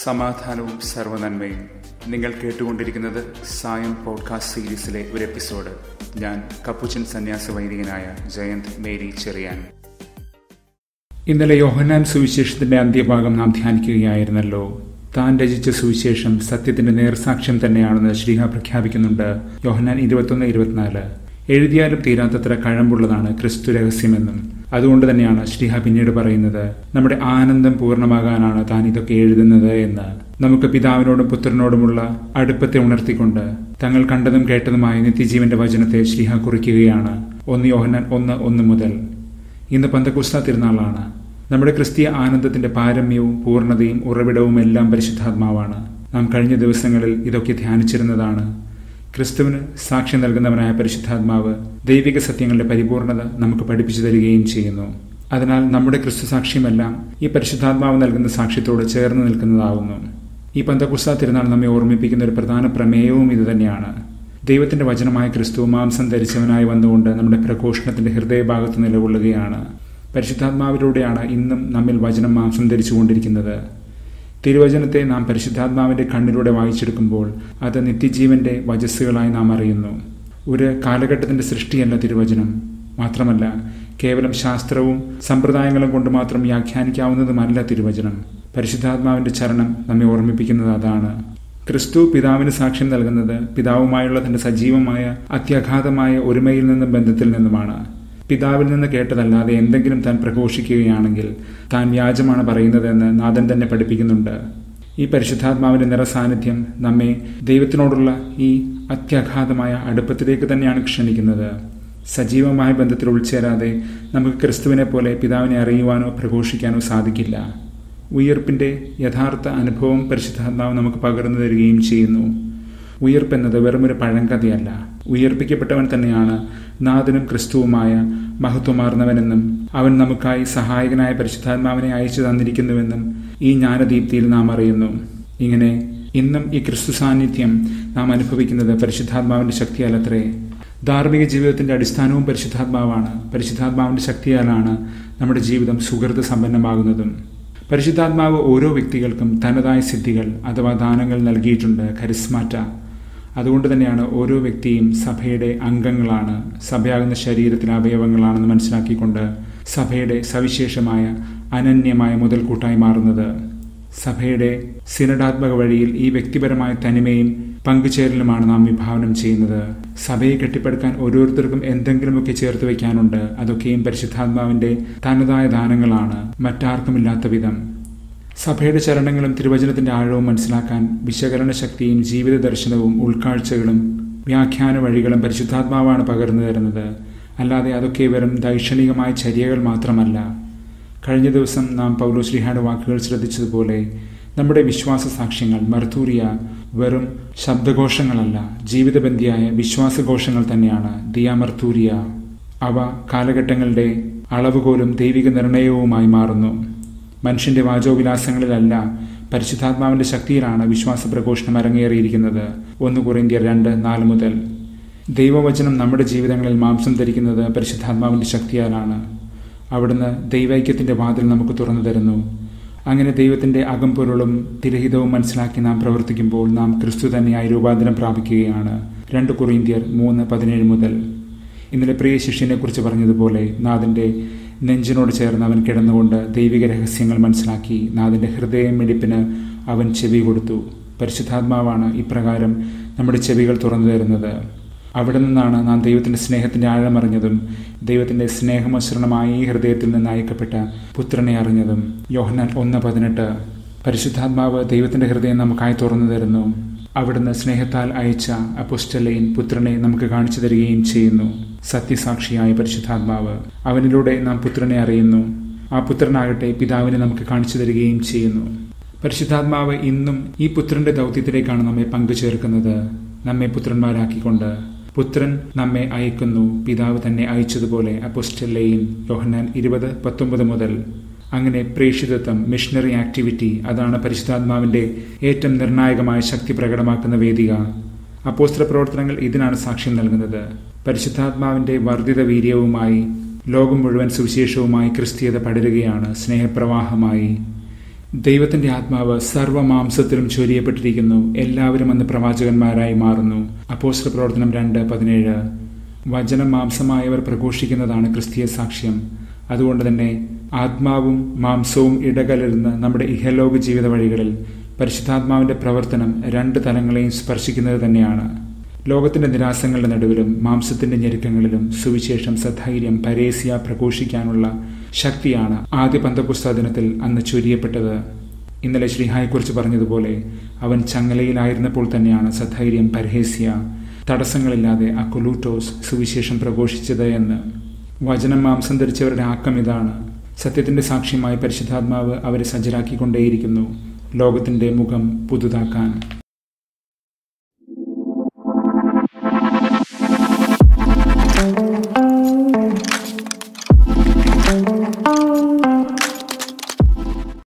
സമാധാനവും സർവനന്മയും നിങ്ങൾ കേട്ടുകൊണ്ടിരിക്കുന്നത് സായം പോഡ്കാസ്റ്റ് സീരീസിലെ ഒരു എപ്പിസോഡ് ഞാൻ കപ്പുച്ചൻ സന്യാസ വൈദികനായ ജയന്ത് മേരി ചെറിയാൻ ഇന്നലെ യോഹന്നാൻ സുവിശേഷത്തിന്റെ അന്ത്യഭാഗം നാം ധ്യാനിക്കുകയായിരുന്നല്ലോ താൻ രചിച്ച സുവിശേഷം സത്യത്തിന്റെ നേർസാക്ഷ്യം തന്നെയാണെന്ന് ശ്രീഹ പ്രഖ്യാപിക്കുന്നുണ്ട് യോഹന്നാൻ ഇരുപത്തൊന്ന് ഇരുപത്തിനാല് എഴുതിയാലും തീരാത്തത്ര കഴമ്പുള്ളതാണ് ക്രിസ്തു രഹസ്യമെന്നും അതുകൊണ്ട് തന്നെയാണ് ശ്രീഹ പിന്നീട് പറയുന്നത് നമ്മുടെ ആനന്ദം പൂർണ്ണമാകാനാണ് താൻ ഇതൊക്കെ എഴുതുന്നത് എന്ന് നമുക്ക് പിതാവിനോടും പുത്രനോടുമുള്ള അടുപ്പത്തെ ഉണർത്തിക്കൊണ്ട് തങ്ങൾ കണ്ടതും കേട്ടതുമായ നിത്യജീവന്റെ വചനത്തെ ശ്രീഹ കുറിക്കുകയാണ് ഒന്ന് യോഹന്നാൻ ഒന്ന് ഒന്ന് മുതൽ ഇന്ന് പന്തകുസ്ത തിരുനാളാണ് നമ്മുടെ ക്രിസ്തീയ ആനന്ദത്തിന്റെ പാരമ്യവും പൂർണ്ണതയും ഉറവിടവും എല്ലാം പരിശുദ്ധാത്മാവാണ് നാം കഴിഞ്ഞ ദിവസങ്ങളിൽ ഇതൊക്കെ ധ്യാനിച്ചിരുന്നതാണ് ക്രിസ്തുവിന് സാക്ഷ്യം നൽകുന്നവനായ പരിശുദ്ധാത്മാവ് ദൈവിക സത്യങ്ങളുടെ പരിപൂർണത നമുക്ക് പഠിപ്പിച്ചു തരികയും ചെയ്യുന്നു അതിനാൽ നമ്മുടെ ക്രിസ്തു സാക്ഷ്യമെല്ലാം ഈ പരിശുദ്ധാത്മാവ് നൽകുന്ന സാക്ഷ്യത്തോട് ചേർന്ന് നിൽക്കുന്നതാവുന്നു ഈ പന്തകുസ്ത തിരുനാൾ നമ്മെ ഓർമ്മിപ്പിക്കുന്ന ഒരു പ്രധാന പ്രമേയവും ഇതുതന്നെയാണ് ദൈവത്തിന്റെ വചനമായ ക്രിസ്തു മാംസം ധരിച്ചവനായി വന്നുകൊണ്ട് നമ്മുടെ പ്രഘോഷണത്തിന്റെ ഹൃദയഭാഗത്ത് നിലകൊള്ളുകയാണ് പരിശുദ്ധാത്മാവിലൂടെയാണ് ഇന്നും നമ്മിൽ വചനം മാംസം ധരിച്ചുകൊണ്ടിരിക്കുന്നത് തിരുവചനത്തെ നാം പരിശുദ്ധാത്മാവിന്റെ കണ്ണിലൂടെ വായിച്ചെടുക്കുമ്പോൾ അത് നിത്യജീവന്റെ വചസ്സുകളായി നാം അറിയുന്നു ഒരു കാലഘട്ടത്തിന്റെ സൃഷ്ടിയല്ല തിരുവചനം മാത്രമല്ല കേവലം ശാസ്ത്രവും സമ്പ്രദായങ്ങളും കൊണ്ട് മാത്രം വ്യാഖ്യാനിക്കാവുന്നതുമല്ല തിരുവചനം പരിശുദ്ധാത്മാവിന്റെ ചരണം നമ്മെ ഓർമ്മിപ്പിക്കുന്നത് അതാണ് ക്രിസ്തു പിതാവിന് സാക്ഷ്യം നൽകുന്നത് പിതാവുമായുള്ള തന്റെ സജീവമായ അത്യഘാതമായ ഒരുമയിൽ നിന്നും ബന്ധത്തിൽ നിന്നുമാണ് പിതാവിൽ നിന്ന് കേട്ടതല്ലാതെ എന്തെങ്കിലും താൻ പ്രഘോഷിക്കുകയാണെങ്കിൽ താൻ വ്യാജമാണ് പറയുന്നതെന്ന് നാഥൻ തന്നെ പഠിപ്പിക്കുന്നുണ്ട് ഈ പരിശുദ്ധാത്മാവിന്റെ നിറസാന്നിധ്യം നമ്മെ ദൈവത്തിനോടുള്ള ഈ അത്യഘാതമായ അടുപ്പത്തിലേക്ക് തന്നെയാണ് ക്ഷണിക്കുന്നത് സജീവമായ ബന്ധത്തിൽ ഉൾച്ചേരാതെ നമുക്ക് ക്രിസ്തുവിനെ പോലെ പിതാവിനെ അറിയുവാനോ പ്രഘോഷിക്കാനോ സാധിക്കില്ല ഉയർപ്പിന്റെ യഥാർത്ഥ അനുഭവം പരിശുദ്ധാത്മാവ് നമുക്ക് പകർന്നു തരികയും ചെയ്യുന്നു ഉയർപ്പെന്നത് വെറുമൊരു പഴങ്കഥയല്ല ഉയർപ്പിക്കപ്പെട്ടവൻ തന്നെയാണ് നാഥനും ക്രിസ്തുവുമായ മഹത്വമാർന്നവനെന്നും അവൻ നമുക്കായി സഹായകനായ പരിശുദ്ധാത്മാവിനെ അയച്ചു തന്നിരിക്കുന്നുവെന്നും ഈ ജ്ഞാനദീപ്തിയിൽ നാം അറിയുന്നു ഇങ്ങനെ ഇന്നും ഈ ക്രിസ്തു സാന്നിധ്യം നാം അനുഭവിക്കുന്നത് പരിശുദ്ധാത്മാവിന്റെ ശക്തിയാലത്രേ ധാർമ്മിക ജീവിതത്തിന്റെ അടിസ്ഥാനവും പരിശുദ്ധാത്മാവാണ് പരിശുദ്ധാത്മാവിന്റെ ശക്തിയാലാണ് നമ്മുടെ ജീവിതം സുഹൃത സമ്പന്നമാകുന്നതും പരിശുദ്ധാത്മാവ് ഓരോ വ്യക്തികൾക്കും തനതായ സിദ്ധികൾ അഥവാ ദാനങ്ങൾ നൽകിയിട്ടുണ്ട് കരിസ്മാറ്റ അതുകൊണ്ട് തന്നെയാണ് ഓരോ വ്യക്തിയും സഭയുടെ അംഗങ്ങളാണ് സഭയാകുന്ന ശരീരത്തിലെ അവയവങ്ങളാണെന്ന് മനസ്സിലാക്കിക്കൊണ്ട് സഭയുടെ സവിശേഷമായ അനന്യമായ മുതൽക്കൂട്ടായി മാറുന്നത് സഭയുടെ സിനഡാത്മക വഴിയിൽ ഈ വ്യക്തിപരമായ തനിമയും പങ്കുചേരലുമാണ് നാം വിഭാവനം ചെയ്യുന്നത് സഭയെ കെട്ടിപ്പടുക്കാൻ ഓരോരുത്തർക്കും എന്തെങ്കിലുമൊക്കെ ചേർത്ത് വയ്ക്കാനുണ്ട് അതൊക്കെയും പരിശുദ്ധാത്മാവിന്റെ തനതായ ദാനങ്ങളാണ് മറ്റാർക്കുമില്ലാത്ത വിധം സഭയുടെ ചരണങ്ങളും തിരുവചനത്തിന്റെ ആഴവും മനസ്സിലാക്കാൻ വിശകലന ശക്തിയും ജീവിത ദർശനവും ഉൾക്കാഴ്ചകളും വ്യാഖ്യാന വഴികളും പരിശുദ്ധാത്മാവാണ് പകർന്നു തരുന്നത് അല്ലാതെ അതൊക്കെ വെറും ദൈക്ഷണികമായ ചര്യകൾ മാത്രമല്ല കഴിഞ്ഞ ദിവസം നാം പൗലോശ്രീഹയുടെ വാക്കുകൾ ശ്രദ്ധിച്ചതുപോലെ നമ്മുടെ വിശ്വാസ സാക്ഷ്യങ്ങൾ മർത്തൂരിയ വെറും ശബ്ദഘോഷങ്ങളല്ല ജീവിതബന്ധിയായ വിശ്വാസഘോഷങ്ങൾ തന്നെയാണ് ദിയാമർത്തൂരിയ അവ കാലഘട്ടങ്ങളുടെ അളവുകോലും ദൈവിക നിർണയവുമായി മാറുന്നു മനുഷ്യന്റെ വാചോവിലാസങ്ങളിലല്ല പരിശുദ്ധാത്മാവിന്റെ ശക്തിയിലാണ് വിശ്വാസ പ്രഘോഷണം അരങ്ങേറിയിരിക്കുന്നത് ഒന്ന് കുറേന്ത്യർ രണ്ട് നാല് മുതൽ ദൈവവചനം നമ്മുടെ ജീവിതങ്ങളിൽ മാംസം ധരിക്കുന്നത് പരിശുദ്ധാത്മാവിന്റെ ശക്തിയാലാണ് അവിടുന്ന് ദൈവൈക്യത്തിന്റെ വാതിൽ നമുക്ക് തുറന്നു തരുന്നു അങ്ങനെ ദൈവത്തിന്റെ അകംപൊരുളും തിരഹിതവും മനസ്സിലാക്കി നാം പ്രവർത്തിക്കുമ്പോൾ നാം ക്രിസ്തു തന്നെയായി രൂപാന്തരം പ്രാപിക്കുകയാണ് രണ്ട് കുറിന്ത്യർ മൂന്ന് പതിനേഴ് മുതൽ ഇന്നലെ പ്രിയ ശിഷ്യനെ കുറിച്ച് പറഞ്ഞതുപോലെ നാഥന്റെ നെഞ്ചിനോട് ചേർന്ന് അവൻ കിടന്നുകൊണ്ട് ദൈവിക രഹസ്യങ്ങൾ മനസ്സിലാക്കി നാഥന്റെ ഹൃദയമിടിപ്പിന് അവൻ ചെവി കൊടുത്തു പരിശുദ്ധാത്മാവാണ് ഇപ്രകാരം നമ്മുടെ ചെവികൾ തുറന്നു തരുന്നത് അവിടെ നിന്നാണ് നാം ദൈവത്തിന്റെ സ്നേഹത്തിന്റെ ആഴമറിഞ്ഞതും ദൈവത്തിന്റെ സ്നേഹമസൃണമായ ഈ ഹൃദയത്തിൽ നിന്ന് അയക്കപ്പെട്ട പുത്രനെ അറിഞ്ഞതും യോഹന്നാൻ ഒന്ന് പതിനെട്ട് പരിശുദ്ധാത്മാവ് ദൈവത്തിന്റെ ഹൃദയം നമുക്കായി തുറന്നു തരുന്നു അവിടുന്ന് സ്നേഹത്താൽ അയച്ച അപ്പൊസ്റ്റലൈൻ പുത്രനെ നമുക്ക് കാണിച്ചു തരികയും ചെയ്യുന്നു സത്യസാക്ഷിയായ പരിശുദ്ധാത്മാവ് അവനിലൂടെ നാം പുത്രനെ അറിയുന്നു ആ പുത്രനാകട്ടെ പിതാവിനെ നമുക്ക് കാണിച്ചു തരികയും ചെയ്യുന്നു പരിശുദ്ധാത്മാവ് ഇന്നും ഈ പുത്രന്റെ ദൗത്യത്തിലേക്കാണ് നമ്മെ പങ്കുചേർക്കുന്നത് നമ്മെ പുത്രന്മാരാക്കിക്കൊണ്ട് പുത്രൻ നമ്മെ അയക്കുന്നു പിതാവ് തന്നെ അയച്ചതുപോലെ അപ്പൊസ്റ്റലൈൻ യോഹന്നാൻ ഇരുപത് പത്തൊമ്പത് മുതൽ അങ്ങനെ പ്രേക്ഷിതത്വം മിഷണറി ആക്ടിവിറ്റി അതാണ് പരിശുദ്ധാത്മാവിന്റെ ഏറ്റവും നിർണായകമായ ശക്തി പ്രകടമാക്കുന്ന വേദിക അപ്പോസ്ത്ര പ്രവർത്തനങ്ങൾ ഇതിനാണ് സാക്ഷ്യം നൽകുന്നത് പരിശുദ്ധാത്മാവിന്റെ വർദ്ധിത വീര്യവുമായി ലോകം മുഴുവൻ സുവിശേഷവുമായി ക്രിസ്തീയത പടരുകയാണ് സ്നേഹപ്രവാഹമായി ദൈവത്തിന്റെ ആത്മാവ് സർവമാംസത്തിലും ചൊരിയപ്പെട്ടിരിക്കുന്നു എല്ലാവരും അന്ന് പ്രവാചകന്മാരായി മാറുന്നു അപ്പോസ്റ്റർ പ്രവർത്തനം രണ്ട് പതിനേഴ് വചനം മാംസമായവർ പ്രഘോഷിക്കുന്നതാണ് ക്രിസ്തീയ സാക്ഷ്യം അതുകൊണ്ട് തന്നെ ആത്മാവും മാംസവും ഇടകലരുന്ന നമ്മുടെ ഇഹലോക ജീവിത വഴികളിൽ പരിശുദ്ധാത്മാവിന്റെ പ്രവർത്തനം രണ്ട് തലങ്ങളെയും സ്പർശിക്കുന്നത് തന്നെയാണ് ലോകത്തിന്റെ നിരാസങ്ങളുടെ നടുവിലും മാംസത്തിന്റെ ഞെരുക്കങ്ങളിലും സുവിശേഷം സധൈര്യം പരേസ്യ പ്രഘോഷിക്കാനുള്ള ശക്തിയാണ് ആദ്യ പന്തപുസ്തക ദിനത്തിൽ അന്ന് ചൊരിയപ്പെട്ടത് ഇന്നലെ ശ്രീഹായെക്കുറിച്ച് പറഞ്ഞതുപോലെ അവൻ ചങ്ങലയിലായിരുന്നപ്പോൾ തന്നെയാണ് സധൈര്യം പരഹേസ്യ തടസ്സങ്ങളില്ലാതെ അക്കുലൂട്ടോസ് സുവിശേഷം പ്രഘോഷിച്ചത് എന്ന് വചനം മാംസം ധരിച്ചവരുടെ ആക്കം ഇതാണ് സത്യത്തിന്റെ സാക്ഷ്യമായി പരിശുദ്ധാത്മാവ് അവരെ സജ്ജരാക്കിക്കൊണ്ടേയിരിക്കുന്നു ലോകത്തിന്റെ മുഖം പുതുതാക്കാൻ